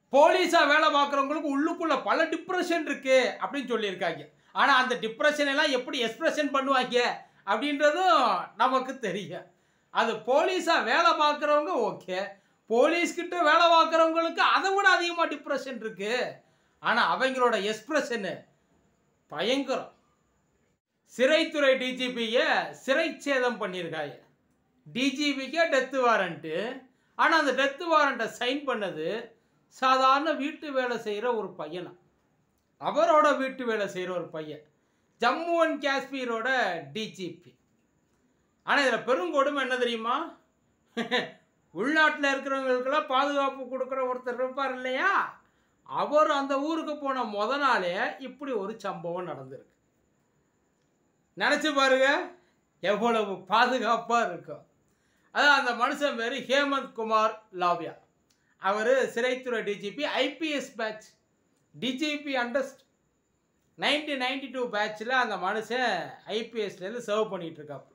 போலீஸாக வேலை பார்க்குறவங்களுக்கு உள்ளுக்குள்ள பல டிப்ரெஷன் இருக்கு அப்படின்னு சொல்லியிருக்காங்க ஆனால் அந்த டிப்ரெஷன் எல்லாம் எப்படி எக்ஸ்பிரஷன் பண்ணுவாங்க அப்படின்றதும் நமக்கு தெரியும் அது போலீஸாக வேலை பார்க்குறவங்க ஓகே போலீஸ்கிட்ட வேலை பார்க்குறவங்களுக்கு அதை விட அதிகமாக டிப்ரெஷன் இருக்கு ஆனால் அவங்களோட எக்ஸ்பிரஷனு பயங்கரம் சிறைத்துறை டிஜிபியை சிறை சேதம் பண்ணியிருக்காங்க டிஜிபிக்கே டெத்து வாரண்ட்டு ஆனால் அந்த டெத்து வாரண்ட்டை சைன் பண்ணது சாதாரண வீட்டு வேலை செய்கிற ஒரு பையனா அவரோட வீட்டு வேலை செய்கிற ஒரு பையன் ஜம்மு அண்ட் காஷ்மீரோட டிஜிபி ஆனால் இதில் பெருங்கொடுமை என்ன தெரியுமா உள்நாட்டில் இருக்கிறவங்களுக்கெல்லாம் பாதுகாப்பு கொடுக்குற ஒருத்தர் இருப்பார் இல்லையா அவர் அந்த ஊருக்கு போன முத நாளே இப்படி ஒரு சம்பவம் நடந்திருக்கு நினச்சி பாருங்க எவ்வளவு பாதுகாப்பாக இருக்கும் அதான் அந்த மனுஷன் பேர் ஹேமந்த் குமார் லாவ்யா அவர் சிறைத்துறை டிஜிபி ஐபிஎஸ் பேட்ச் டிஜிபி அண்டஸ்ட் நைன்டீன் நைன்டி டூ பேட்சில் அந்த மனுஷன் ஐபிஎஸ்லேருந்து சர்வ் பண்ணிகிட்டு இருக்காப்பு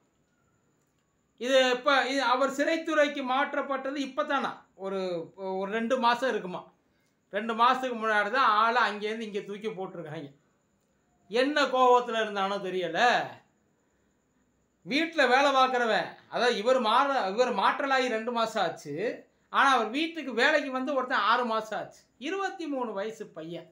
இது இப்போ இது அவர் சிறைத்துறைக்கு மாற்றப்பட்டது இப்போ தானா ஒரு ஒரு ரெண்டு மாதம் இருக்குமா ரெண்டு மாதத்துக்கு முன்னாடி தான் ஆளை அங்கேருந்து இங்கே தூக்கி போட்டிருக்காங்க என்ன கோபத்தில் இருந்தானோ தெரியலை வீட்டில் வேலை பார்க்குறவன் அதாவது இவர் மாற இவர் மாற்றலாகி ரெண்டு மாதம் ஆச்சு ஆனால் அவர் வீட்டுக்கு வேலைக்கு வந்து ஒருத்தன் ஆறு மாதம் ஆச்சு இருபத்தி மூணு வயசு பையன்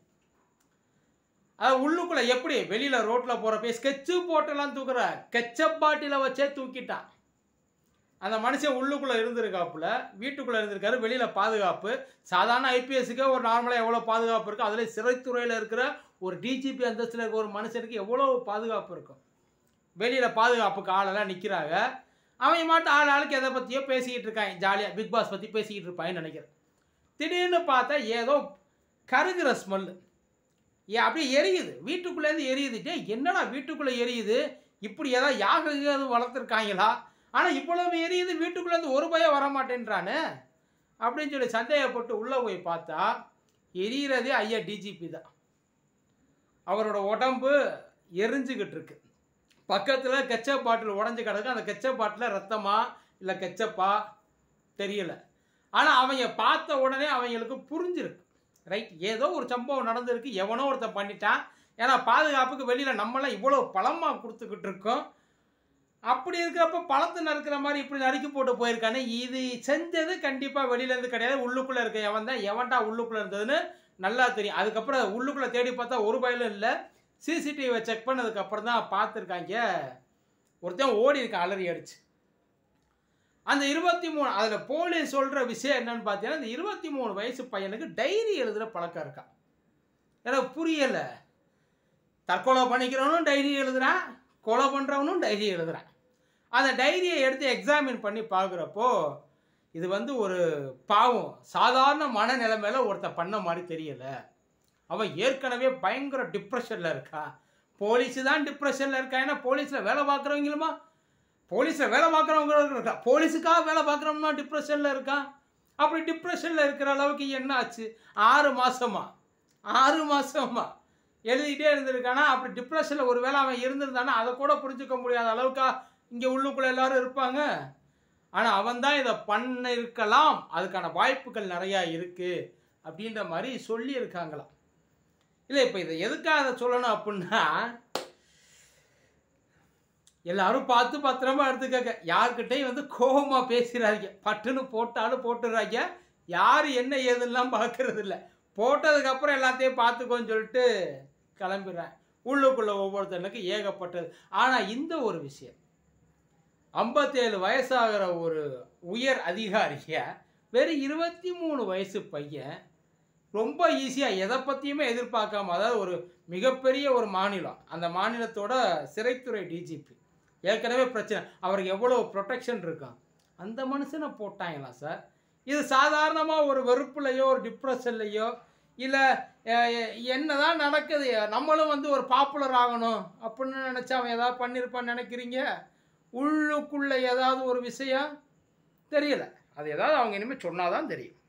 அது உள்ளுக்குள்ளே எப்படி வெளியில் ரோட்டில் போகிறப்ப ஸ்கெட்சு போட்டெல்லாம் தூக்குற கெச்சப் பாட்டிலை வச்சே தூக்கிட்டான் அந்த மனுஷன் உள்ளுக்குள்ளே இருந்திருக்காப்புல வீட்டுக்குள்ளே இருந்திருக்காரு வெளியில் பாதுகாப்பு சாதாரண ஐபிஎஸ்க்கு ஒரு நார்மலாக எவ்வளோ பாதுகாப்பு இருக்கும் அதில் சிறைத்துறையில் இருக்கிற ஒரு டிஜிபி அந்தஸ்தில் இருக்க ஒரு மனுஷனுக்கு எவ்வளோ பாதுகாப்பு இருக்கும் வெளியில் பாதுகாப்புக்கு ஆளெல்லாம் நிற்கிறாங்க அவன் மாட்டு ஆள் ஆளுக்கு எதை பற்றியோ பேசிக்கிட்டு இருக்கான் ஜாலியாக பிக் பாஸ் பற்றி பேசிக்கிட்டு இருப்பான்னு நினைக்கிறேன் திடீர்னு பார்த்தா ஏதோ கருகிற ஸ்மெல்லு ஏன் அப்படியே எரியுது வீட்டுக்குள்ளேருந்து எரியுது டேய் என்னடா வீட்டுக்குள்ளே எரியுது இப்படி ஏதாவது யாக எதுவும் வளர்த்துருக்காங்களா ஆனால் இவ்வளவு எரியுது வீட்டுக்குள்ளேருந்து ஒரு பயம் வர மாட்டேன்றானே அப்படின்னு சொல்லி சந்தேகப்பட்டு உள்ளே போய் பார்த்தா எரியிறதே ஐயா டிஜிபி தான் அவரோட உடம்பு எரிஞ்சுக்கிட்டு இருக்கு பக்கத்தில் கெச்சப் பாட்டில் உடஞ்சி கிடக்கு அந்த கெச்சப் பாட்டில் ரத்தமா இல்லை கெச்சப்பா தெரியல ஆனால் அவங்க பார்த்த உடனே அவங்களுக்கு புரிஞ்சிருக்கு ரைட் ஏதோ ஒரு சம்பவம் நடந்திருக்கு எவனோ ஒருத்தன் பண்ணிட்டான் ஏன்னா பாதுகாப்புக்கு வெளியில் நம்மளாம் இவ்வளோ பழமாக கொடுத்துக்கிட்டு இருக்கோம் அப்படி இருக்கிறப்ப பழத்தை நறுக்கிற மாதிரி இப்படி நறுக்கி போட்டு போயிருக்கானே இது செஞ்சது கண்டிப்பாக வெளியிலேருந்து கிடையாது உள்ளுக்குள்ளே இருக்க எவன் தான் எவன்டா உள்ளுக்குள்ளே இருந்ததுன்னு நல்லா தெரியும் அதுக்கப்புறம் உள்ளுக்குள்ளே தேடி பார்த்தா ஒரு பயலும் இல்லை சிசிடிவியை செக் பண்ணதுக்கப்புறம் தான் பார்த்துருக்காங்க ஒருத்தன் ஓடி இருக்கான் அலறி அடிச்சு அந்த இருபத்தி மூணு அதில் போலீஸ் சொல்கிற விஷயம் என்னன்னு பார்த்தீங்கன்னா இந்த இருபத்தி மூணு வயசு பையனுக்கு டைரி எழுதுகிற பழக்கம் இருக்கான் எனக்கு புரியலை தற்கொலை பண்ணிக்கிறவனும் டைரி எழுதுறான் கொலை பண்ணுறவனும் டைரி எழுதுறான் அந்த டைரியை எடுத்து எக்ஸாமின் பண்ணி பார்க்குறப்போ இது வந்து ஒரு பாவம் சாதாரண மனநிலைமையில ஒருத்தன் பண்ண மாதிரி தெரியல அவன் ஏற்கனவே பயங்கர டிப்ரெஷனில் இருக்கா போலீஸு தான் டிப்ரெஷனில் இருக்கா ஏன்னா போலீஸில் வேலை பார்க்குறவங்களுமா போலீஸில் வேலை பார்க்குறவங்க இருக்கா போலீஸுக்காக வேலை பார்க்குறவனா டிப்ரெஷனில் இருக்கான் அப்படி டிப்ரெஷனில் இருக்கிற அளவுக்கு என்ன ஆச்சு ஆறு மாசமா ஆறு மாசமா எழுதிட்டே இருந்திருக்கானா அப்படி டிப்ரெஷனில் ஒரு வேளை அவன் இருந்திருந்தானா அதை கூட புரிஞ்சுக்க முடியாத அளவுக்கா இங்கே உள்ளுக்குள்ளே எல்லாரும் இருப்பாங்க ஆனால் அவன் தான் இதை பண்ண இருக்கலாம் அதுக்கான வாய்ப்புகள் நிறையா இருக்குது அப்படின்ற மாதிரி சொல்லியிருக்காங்களாம் இல்லை இப்போ இதை எதுக்காக அதை சொல்லணும் அப்படின்னா எல்லாரும் பார்த்து பத்திரமா எடுத்துக்கங்க யார்கிட்டையும் வந்து கோபமாக பேசுகிறாங்க பட்டுன்னு போட்டாலும் போட்டுறாங்க யார் என்ன ஏதுன்னெலாம் பார்க்கறது இல்லை போட்டதுக்கப்புறம் எல்லாத்தையும் பார்த்துக்கோன்னு சொல்லிட்டு கிளம்பிடுறேன் உள்ளுக்குள்ளே ஒவ்வொருத்தனுக்கு ஏகப்பட்டது ஆனால் இந்த ஒரு விஷயம் ஐம்பத்தேழு வயசாகிற ஒரு உயர் அதிகாரிய வெறும் இருபத்தி மூணு வயசு பையன் ரொம்ப ஈஸியாக எதை பற்றியுமே எதிர்பார்க்காம அதாவது ஒரு மிகப்பெரிய ஒரு மாநிலம் அந்த மாநிலத்தோட சிறைத்துறை டிஜிபி ஏற்கனவே பிரச்சனை அவருக்கு எவ்வளோ ப்ரொடெக்ஷன் இருக்கும் அந்த மனுஷனை போட்டாங்களா சார் இது சாதாரணமாக ஒரு வெறுப்புலையோ ஒரு டிப்ரெஷன்லையோ இல்லை என்னதான் நடக்குது நம்மளும் வந்து ஒரு பாப்புலர் ஆகணும் அப்படின்னு நினச்சா அவன் ஏதாவது பண்ணியிருப்பான்னு நினைக்கிறீங்க உள்ளுக்குள்ளே ஏதாவது ஒரு விஷயம் தெரியல அது ஏதாவது அவங்க இனிமேல் சொன்னாதான் தெரியும்